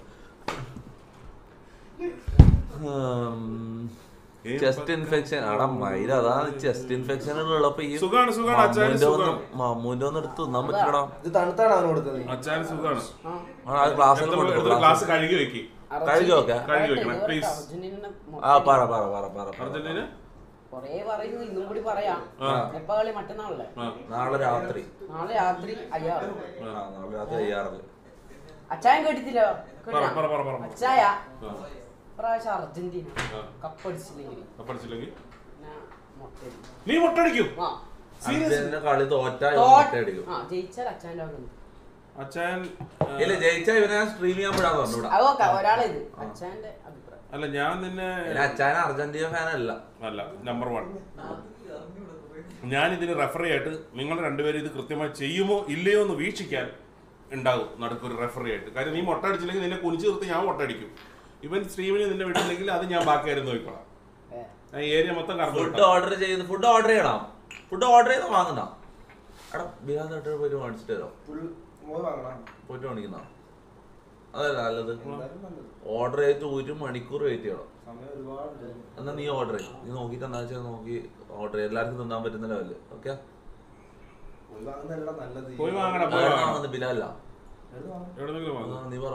ചെസ്റ്റ് ഇൻഫെക്ഷൻ ആടാ മൈര അതാണ് ചെസ്റ്റ് ഇൻഫെക്ഷൻ ഉള്ളപ്പോ ഈ സുഖാണ്, സുഖാണ്, അച്ചായന് മമ്മൂന്റെ ഒന്ന് സുഖാണ്. മമ്മൂന്റെ ഒന്ന് എടുത്ത് തിന്നാൻ പറ്റണം ഇത് തണുത്താണ് അവന് കൊടുക്കുന്നത് അച്ചാൻ സുഖാണ് ഗ്ലാസ് എടുത്തൊരു ഗ്ലാസ് കഴുകി വെക്കി കഴുകി നോക്കാം കഴുകി വെക്കണം പ്ലീസ് ആ പറ പറ പറ പറ പറ. അർജന്റീന കൊറേ പറയുന്നു ഇന്നും കൂടി പറയാം ആ. എപ്പ കളി മറ്റന്നാളല്ലേ ആ നാളെ രാത്രി നാളെ രാത്രി അയ്യാറ് ആ നാളെ രാത്രി ചെയ്യാറില്ല അച്ചായൻ കേട്ടിട്ടില്ലോ പറ പറ പറ പറ അച്ചായ ആ. പ്രാവശ്യം അർജന്റീന ആ. കപ്പടിച്ചില്ലെങ്കിൽ അപ്പടിച്ചില്ലെങ്കിൽ ഞാൻ മുട്ടയിടും. നീ മുട്ടടിക്കും ആ അർജന്റീന കളി തോറ്റാ തോറ്റ്- അടിക്കും ആ ജയിച്ചാൽ അച്ചായന്റെ അവിടെ നിന്ന് അച്ചായൻ ആ, ഇല്ല ജയിച്ചാ ഇവനെ സ്ട്രീം ചെയ്യാൻ വിടാന്ന് പറഞ്ഞു ഇവിടെ അതൊക്കെ ഒരാളെ ഇത് അച്ചായന്റെ അഭിപ്രായം അല്ല ഞാൻ നിന്നെ പിന്നെ അച്ഛൻ അർജന്റീന ഫാൻ അല്ല അല്ല നമ്പർ വൺ ഞാൻ ഇതിന് റെഫറി ആയിട്ട് നിങ്ങൾ രണ്ടുപേരും ഇത് കൃത്യമായി ചെയ്യുമോ ഇല്ലയോ എന്ന് വീക്ഷിക്കാൻ ഉണ്ടാകും നടുക്കൊരു റെഫറി ആയിട്ട് കാര്യം നീ മുട്ട അടിച്ചില്ലെങ്കിൽ നിന്നെ കുനിച്ചു നിർത്തി ഞാൻ മുട്ട അടിക്കും ഇവൻ സ്ട്രീമിന് നിന്നെ വിട്ടില്ലെങ്കിൽ അത് ഞാൻ ബാക്കി കാര്യം നോക്കിക്കോളാം ഏ. ഞാൻ ഏരിയ മൊത്തം കറന്നു ഫുഡ് ഓർഡർ ചെയ്ത് ഫുഡ് ഓർഡർ ചെയ്യണം ഫുഡ് ഓർഡർ ചെയ്ത് വാങ്ങുന്ന എടാ ബിഹാർ നാട്ടിൽ പോയിട്ട് മേടിച്ചിട്ട് തരാം ഫുൾ മോൻ വാങ്ങണം പോയിട്ട് മേടിക്കുന്ന അതല്ല നല്ലത് എന്തായാലും നല്ലത് ഓർഡർ ചെയ്തിട്ട് ഒരു മണിക്കൂർ വെയിറ്റ് ചെയ്യണം സമയം ഒരുപാട് എന്നാ നീ ഓർഡർ ചെയ്യും നീ നോക്കിയിട്ട് എന്താ വെച്ചാൽ നോക്കി ഓർഡർ ചെയ്യും എല്ലാവർക്കും തിന്നാൻ പറ്റുന്ന ലെവല് ഓക്കെ പോയി വാങ്ങുന്നതല്ല നല്ലത് പോയി വാങ്ങണം, പോയി വാങ്ങണം. വാങ്ങുന്നത് ബിലാല എവിടെ വാങ്ങും? എവിടെന്നെങ്കിലും വാങ്ങും നീ പറ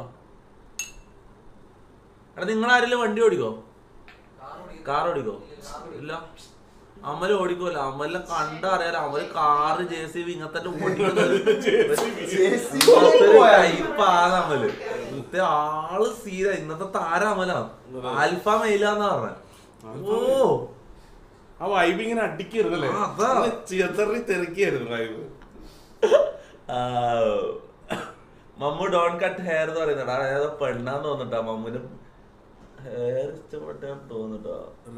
എടാ നിങ്ങൾ ആരെങ്കിലും വണ്ടി ഓടിക്കോ കാർ ഓടിക്കോ ഇല്ല അമല് ഓടിക്കോല്ല അമലിനെ കണ്ടറിയാലോ Amal car J C B ഇങ്ങനത്തെ ഓടിക്കുന്നത് JCB ഇന്നത്തെ ഒരു പോയാ. ടൈപ്പാണ് അമല് ഇന്നത്തെ ആള് സീര ഇന്നത്തെ താര അമലാണ് ആൽഫ മെയിലാന്ന് പറഞ്ഞ ഓ ആ വൈബ് ഇങ്ങനെ അടിക്കരുതല്ലേ ആ, അതാ. ഇങ്ങനെ ചിതറി തെറിക്കായിരുന്നു വൈബ് ആ, മമ്മു ഡോൺ കട്ട് ഹെയർ എന്ന് പറയുന്നുണ്ട് അതായത് പെണ്ണാന്ന് തോന്നിട്ടാ മമ്മുന് ഹെയർ ഇഷ്ടപ്പെട്ടാന്ന് തോന്നിട്ടോ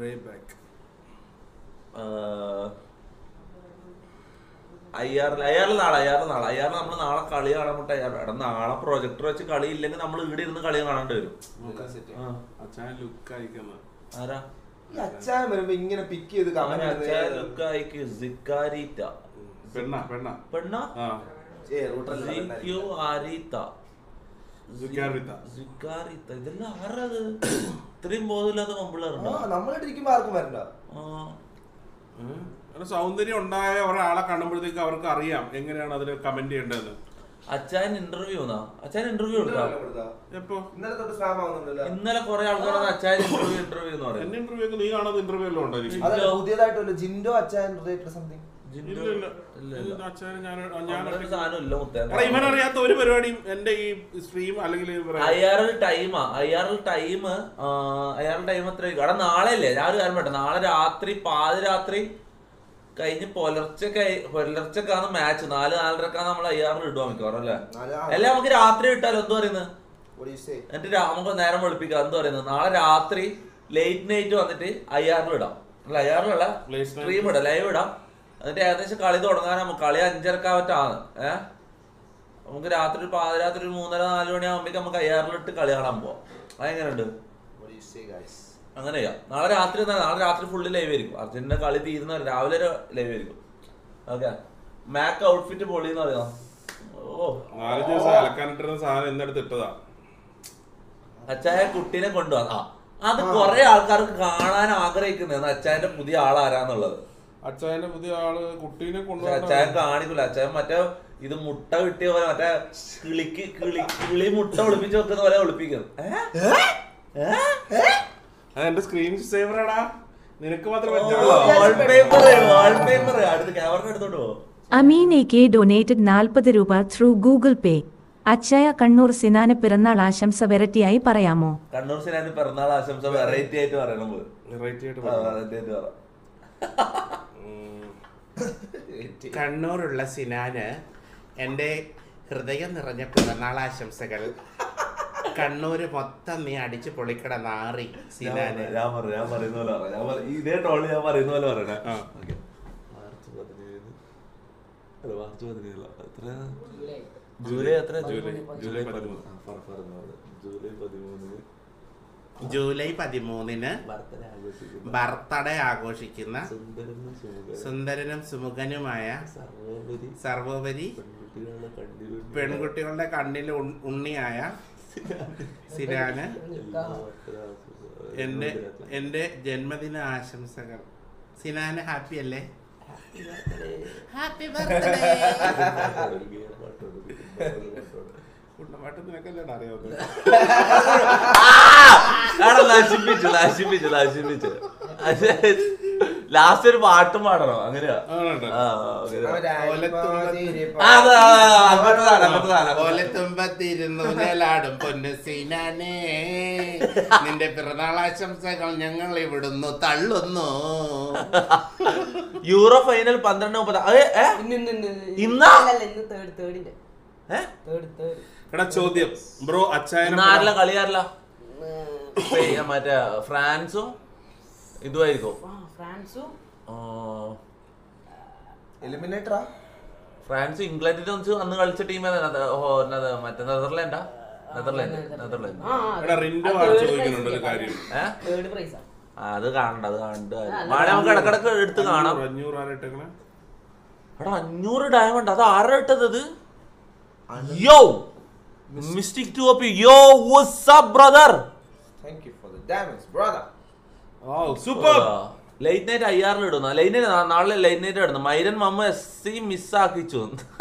അയ്യാറിൽ അയ്യാറിൽ നാളെ അയ്യാറിൽ നാളെ അയ്യാറിൽ നമ്മൾ നാളെ കളി കാണാൻ വിട്ട അയ്യാറ് എടാ നാളെ പ്രൊജക്ടർ വെച്ച് കളി ഇല്ലെങ്കിൽ നമ്മൾ ഇവിടെ ഇരുന്ന് കളി കാണേണ്ടി വരും നോക്കാൻ set. ആ, അച്ഛൻ ലുക്ക് അയക്കുന്ന ആരാ ഈ അച്ചായൻ വരുമ്പോ ഇങ്ങനെ പിക്ക് ചെയ്ത് അവൻ അച്ഛൻ കമന്റ് look ആയിക്ക് സിക്കാരീറ്റ. പെണ്ണ പെണ്ണ പെണ്ണാ ആ സിക്യു ആരീത്ത. സിക്കാരിത്ത. സിക്കാരീത്ത. ഇതെല്ലാം ആരത് ഇത്രയും ബോധമില്ലാത്ത മമ്പിള്ളേരുണ്ടോ നമ്മളിട്ടിരിക്കുമ്പോ ആർക്കും വരണ്ട ആ. ഉം. ഒരു സൗന്ദര്യം ഉണ്ടായ ഒരാളെ കാണുമ്പോഴത്തേക്ക് അവർക്ക് അറിയാം എങ്ങനെയാണ് അതിൽ കമന്റ് ചെയ്യേണ്ടതെന്ന് അച്ഛൻ ഇന്റർവ്യൂ അച്ഛൻ ഇന്റർവ്യൂ എടുക്കാം എപ്പോ ഇന്നലെ തൊട്ട് സ്പാം ആവുന്നുണ്ടല്ലോ ഇന്നലെ കുറെ ആൾക്കാർ അച്ഛൻ ഇന്റർവ്യൂ ഇന്റർവ്യൂ എന്ന് എന്റെ പറയുന്നത് ഇന്റർവ്യൂ ഒക്കെ നീ കാണുന്ന ഇന്റർവ്യൂ എല്ലാം ഉണ്ടായിരിക്കും അതല്ല പുതിയതായിട്ടല്ല ജിൻഡോ അച്ചായൻ റിലേറ്റഡ് സംതിങ് ജിൻഡോ- ഇല്ല ഇല്ല ഇല്ല, ഇല്ല. ഇത് അച്ഛനെ ഞാൻ ഞാൻ അങ്ങനൊരു സാധനം ഇല്ല മുത്തേ എടാ, ഇവനറിയാത്ത ഒരു പരിപാടിയും എന്റെ ഈ സ്ട്രീം അല്ലെങ്കിൽ ഈ പറയാ- ഐ ആർ എൽ ടൈമാ I R L time I R L time എത്ര അവിടെ നാളെ അല്ലേ ഞാൻ ഒരു കാര്യം പറയട്ടെ നാളെ രാത്രി പാതിരാത്രി കഴിഞ്ഞ് പുലർച്ചെ കഴി- പുലർച്ചക്കാണ് മാച്ച് നാല് നാലരക്കാണ് നമ്മൾ ഐ ആറിൽ ഇടുക മിക്കവാറും അല്ലേ അല്ലെ നമുക്ക് രാത്രി ഇട്ടാലോ എന്ത് പറയുന്നത് എന്നിട്ട് രാ- നമുക്ക് നേരം വെളുപ്പിക്കാം എന്ത് പറയുന്നത് നാളെ രാത്രി ലേറ്റ് നൈറ്റ് വന്നിട്ട് ഐ ആറിൽ ഇടാം അല്ല ഐ ആറിലുള്ള Late night. സ്ട്രീം ഇടാം ലൈവ് ഇടാം എന്നിട്ട് ഏകദേശം കളി തുടങ്ങാനാകുമ്പോൾ കളി അഞ്ചരക്കാവറ്റാണ് ഏഹ് നമുക്ക് രാത്രി ഒരു പാതിരാത്രി ഒരു മൂന്നര നാല് മണിയാകുമ്പോഴേക്കും നമുക്ക് ഐ ആറിൽ ഇട്ട് കളി കാണാൻ പോവാം അതെങ്ങനെയുണ്ട് അങ്ങനെ ചെയ്യാം നാളെ രാത്രി എന്നാ നാളെ രാത്രി ഫുള്ള് ലൈവ് ആയിരിക്കും അർജന്റീന കളി തീരുന്ന രാവിലെ ഒരു ലൈവ് ആയിരിക്കും ഓക്കെ മാക്ക് ഔട്ട്ഫിറ്റ് പൊളി എന്ന് പറയാം ഓ നാല് ദിവസം അലക്കാനിട്ടിരുന്ന സാധനം എന്നെടുത്ത് ഇട്ടതാ അച്ചായ കുട്ടീനെ കൊണ്ടുവന്ന ആ അത് കുറെ ആൾക്കാർക്ക് കാണാൻ ആഗ്രഹിക്കുന്നത് അച്ചായന്റെ പുതിയ ആളാരാന്നുള്ളത് അച്ഛന്റെ പുതിയ ആള് കുട്ടീനെ പക്ഷെ കൊണ്ടുവന്ന അച്ചായൻ കാണിക്കില്ല അച്ചായൻ മറ്റേ ഇത് മുട്ട കിട്ടിയ പോലെ മറ്റേ കിളിക്ക് കിളി കിളി മുട്ട ഒളിപ്പിച്ച് വെക്കുന്ന പോലെ ഒളിപ്പിക്കുന്നത് അത് എന്റെ സ്ക്രീൻ സേവറാടാ നിനക്ക് മാത്രം പറ്റുള്ളൂ വാൾപേപ്പർ വാൾപേപ്പർ അടുത്ത് ക്യാമറ എടുത്തോണ്ട് പോ അമീൻ എ കെ ഡൊനേറ്റഡ് നാൽപ്പത് രൂപ through Google Pay Akshaya Kannur സിനാന് പിറന്നാൾ ആശംസ വെററ്റിയായി പറയാമോ കണ്ണൂർ സിനാന് പിറന്നാൾ ആശംസ വെറൈറ്റി ആയിട്ട് പറയണം പോയി വെറൈറ്റി ആയിട്ട് ആ, പറഞ്ഞു. variety ആയിട്ട് പറ ഉം. കണ്ണൂരുള്ള സിനാന് എൻ്റെ ഹൃദയം നിറഞ്ഞ പിറന്നാൾ ആശംസകൾ കണ്ണൂര് മൊത്തം നീ അടിച്ചു പൊളിക്കട നാറി സിനാന് ഞാൻ പറഞ്ഞു ഞാൻ പറയുന്ന പോലെ പറയാം ഞാൻ പറ- ഇതേ ടോള് ഞാൻ പറയുന്ന പോലെ പറയണേ ആ. ഓക്കേ. മാർച്ച് പതിനേഴ് അല്ല മാർച്ച് പതിനേഴ് എത്ര ജൂലൈ ജൂലൈ എത്ര ജൂലൈ ജൂലൈ പതിമൂന്ന്. പതിമൂന്ന് ആ, പറ- പറഞ്ഞോ, പറഞ്ഞോ. ജൂലൈ പതിമൂന്നിന് ജൂലൈ പതിമൂന്നിന് ബർത്ത്ഡേ ആഘോഷിക്കുന്ന ബർത്ത്ഡേ ആഘോഷിക്കുന്ന സുന്ദരനും സുമുഖനും സുന്ദരനും സുമുഖനുമായ സർവോപരി സർവോപരി പെൺകുട്ടികളുടെ കണ്ടിരുന്നു പെൺകുട്ടികളുടെ കണ്ണിൽ ഉൺ- ഉണ്ണിയായ സിനാന് എൻ്റെ എൻ്റെ ജന്മദിന ആശംസകൾ സിനാന് ഹാപ്പി അല്ലേ ഹാപ്പി ബർത്ത്ഡേ കുണ്ടമാട്ടം നിനക്കല്ലേ അറിയാവുന്നത് നശിപ്പിച്ചു നശിപ്പിച്ചു നശിപ്പിച്ചു ലാസ്റ്റ് ഒരു പാട്ടും പാടണം അങ്ങനെയാ ആണോ? ആ, അങ്ങനെയാ. ഓലത്തുമ്പത്ത്- ആ, അത് ആ, അങ്ങനത്തെ സാധനം, അങ്ങനത്തെ സാധനം. ഓലത്തുമ്പത്തിരുന്നു നിലാടും പൊന്നു സീനാനേ നിന്റെ പിറന്നാളാശംസകൾ ഞങ്ങൾ ഇവിടുന്ന് തള്ളുന്നു യൂറോ ഫൈനൽ പന്ത്രണ്ട് മുപ്പത് ഏ, ഏ? ഇന്ന് ഇന്ന് ഇന്ന് ഇന്നാ? അല്ലല്ല, ഇന്ന് തേർഡ് തേർഡിന്റെ ഏ? തേർഡ് തേർഡ് എടാ ചോദ്യം ബ്രോ അച്ചായനെ ഇന്ന് ആരില്ല കളിയാറില്ല മറ്റേ ഫ്രാൻസും ഇതുമായിരിക്കും ഫ്രാൻസും ആ, എലിമിനേറ്ററാ ഫ്രാൻസ് ഇംഗ്ലണ്ടിന്റെ ഒന്ന് അന്ന് കളിച്ച ടീം മറ്റേ നെതർലാൻഡാ നെതർലാൻഡ് നെതർലാൻഡ് ആ എടാ റിൻഡോ ആണ് ചോദിക്കുന്നുണ്ട് ഒരു കാര്യം ഏ തേർഡ് പ്രൈസാ ആ, അത് കാണണ്ട അത് കണ്ട് അല്ല, മാഡം നമുക്ക് ഇടക്കിടക്ക് എടുത്ത് കാണാം അഞ്ഞൂറ്, അഞ്ഞൂറ് ആരായിട്ടേക്കണേ എടാ അഞ്ഞൂറ് ഡയമണ്ട് അത് ആരാ ഇട്ടത് ഇത് യോ മിസ്റ്റിക് ടു ഓപ്പി yo what's up brother thank you for the damage brother oh super late night അയ്യാറിൽ ഇടുന്നു ലൈറ്റ് നൈറ്റ് നാളെ ലൈറ്റ് നൈറ്റ് ഇടുന്നു മൈരൻ മമ്മ എസ് സി മിസ്സാക്കിച്ചു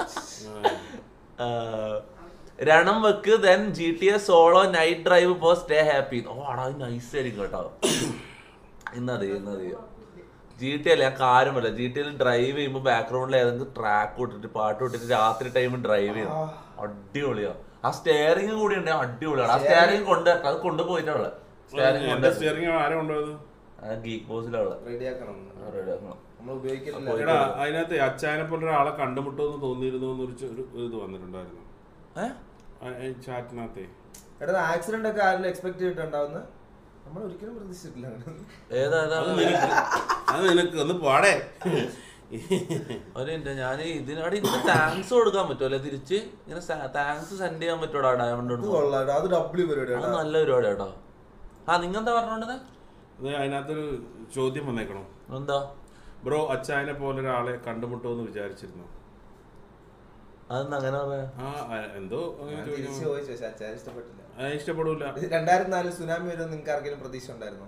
രണം വെക്ക് then G T S solo night drive പോ സ്റ്റേ ഹാപ്പി ഓ അടാ നൈസ് ആയിരിക്കും കേട്ടോ ഇന്നത് ഇന്നത് ജി ടി അല്ല ഞാൻ കാര്യമല്ല ജി ടിയിൽ ഡ്രൈവ് ചെയ്യുമ്പോൾ ബാക്ക്ഗ്രൗണ്ടിൽ ഏതെങ്കിലും ട്രാക്ക് ഇട്ടിട്ട് പാട്ട് ഇട്ടിട്ട് രാത്രി ടൈം ഡ്രൈവ് ചെയ്യും അടിപൊളിയാ ആ സ്റ്റിയറിംഗ് കൂടി ഉണ്ട് അടിപൊളിയാണ് ആ സ്റ്റിയറിംഗ് കൊണ്ട് അത് കൊണ്ടുപോയിട്ടുള്ള സ്റ്റിയറിംഗ് എന്റെ കൊണ്ട് സ്റ്റിയറിംഗ് ആരാ കൊണ്ടുപോയത് ഗീക്ക് ബോസിലുള്ള റെഡിയാക്കണം റെഡിയാക്കണം നമ്മൾ ഉപയോഗിക്കുന്നില്ല പോയി. എടാ അതിനകത്ത് അച്ചായനെ പോലെ ഒരാളെ കണ്ടുമുട്ടുമെന്ന് തോന്നിയിരുന്നു എന്നൊരു ചെ- ഒരു ഇത് വന്നിട്ടുണ്ടായിരുന്നു ഏഹ് ചാറ്റിനകത്തെ എടാ ആക്സിഡന്റ് ഒക്കെ ആരെങ്കിലും എക്സ്പെക്ട് ചെയ്തിട്ടുണ്ടാവുന്ന നമ്മൾ ഒരിക്കലും പ്രതീക്ഷിച്ചിട്ടില്ല ഏതാ ഏതാ അത് നിനക്ക് അത് നിനക്ക് ഒന്ന് പാടേ ഒരു മിനിറ്റ് ഞാൻ ഇതിനോട് ഇതിന് താങ്ക്സ് കൊടുക്കാൻ പറ്റുമല്ലേ തിരിച്ച് ഇങ്ങനെ താങ്ക്സ് സെൻഡ് ചെയ്യാൻ പറ്റുമോടാ ഡയമണ്ട് അത് കൊള്ളാം അത് ഡബ്ല്യു അത് പരിപാടിയാണ് നല്ല പരിപാടി കേട്ടോ ആ നിങ്ങെന്താ പറഞ്ഞോണ്ടത് അത് അതിനകത്തൊരു ചോദ്യം വന്നേക്കണം എന്താ ബ്രോ അച്ചായനെ പോലെ ഒരാളെ കണ്ടുമുട്ടുമെന്ന് വിചാരിച്ചിരുന്നു അതെന്താ അങ്ങനെ പറയാ ആ ആ, എന്തോ അങ്ങനെ ഞാൻ തിരിച്ചു ചോദിക്കണം ചോദിച്ചു പക്ഷെ അച്ഛൻ ഇഷ്ടപ്പെട്ടില്ല ആ, ഇഷ്ടപ്പെടൂല രണ്ടായിരത്തി നാലിൽ സുനാമി വരുമെന്ന് നിങ്ങൾക്ക് ആർക്കെങ്കിലും പ്രതീക്ഷ ഉണ്ടായിരുന്നോ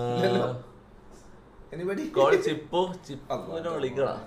എനിബഡി കോൾ ചിപ്പു ചിപ്പുവിനെ വിളിക്കണം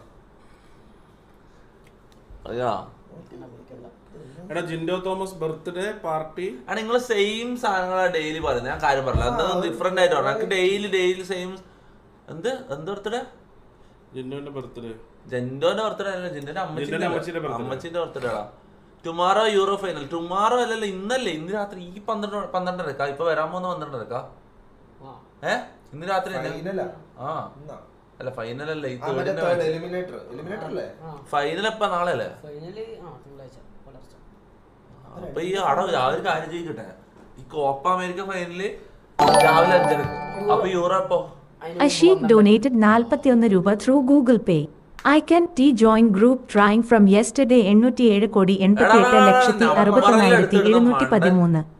അയ്യാ എടാ ജിൻഡോ തോമസ് ബർത്ത്ഡേ പാർട്ടി ആ നിങ്ങൾ സെയിം സാധനങ്ങളാ ഡെയിലി പറയുന്നത് ഞാൻ കാര്യം പറഞ്ഞില്ല എന്താ ഡിഫറെന്റ് ആയിട്ട് പറഞ്ഞു എനിക്ക് ഡെയിലി ഡെയിലി സെയിം എന്ത് എന്ത് ബർത്ത്ഡേ ജിൻഡോന്റെ ബർത്ത്ഡേ ജെൻഡോന്റെ ബർത്ത്ഡേ അല്ല ജിൻഡോന്റെ ജിൻഡോന്റെ അമ്മച്ചിയുടെ അമ്മച്ചിന്റെ birthday. അമ്മച്ചിന്റെ ബർത്ത്ഡേ ആടാ ടുമാറോ യൂറോ ഫൈനൽ ടുമാറോ അല്ലല്ലോ ഇന്നല്ലേ ഇന്ന് രാത്രി ഈ പന്ത്രണ്ട് പന്ത്രണ്ടരക്കാ ഇപ്പൊ വരാൻ പോകുന്ന പന്ത്രണ്ടരക്കാ ആ ഏ ഇന്ന് രാത്രി തന്നെ ഫൈനലാ ആ എന്നാ അല്ല ഫൈനൽ അല്ല ഈ ആ മറ്റേ തേർഡിന്റെ തേർഡ് എലിമിനേറ്റർ എലിമിനേറ്റർ അല്ലേ ആ ഫൈനൽ എപ്പ നാളെ അല്ലേ ഫൈനല് ആ തിങ്കളാഴ്ച പുലർച്ചെ അപ്പൊ ഈ അട ആ ഒരു കാര്യം ചെയ്യിക്കട്ടെ ഈ കോപ്പ അമേരിക്ക ഫൈനല് രാവിലെ അഞ്ചരക്ക് അപ്പൊ യൂറോ എപ്പോ അതിന് അഷീഖ് donated 41 രൂപ through Google Pay I can't join group trying from yesterday എണ്ണൂറ്റിയേഴ് കോടി എൺപത്തിയെട്ട് ലക്ഷത്തി അറുപത്തൊന്നായിരത്തി എഴുന്നൂറ്റി പതിമൂന്ന്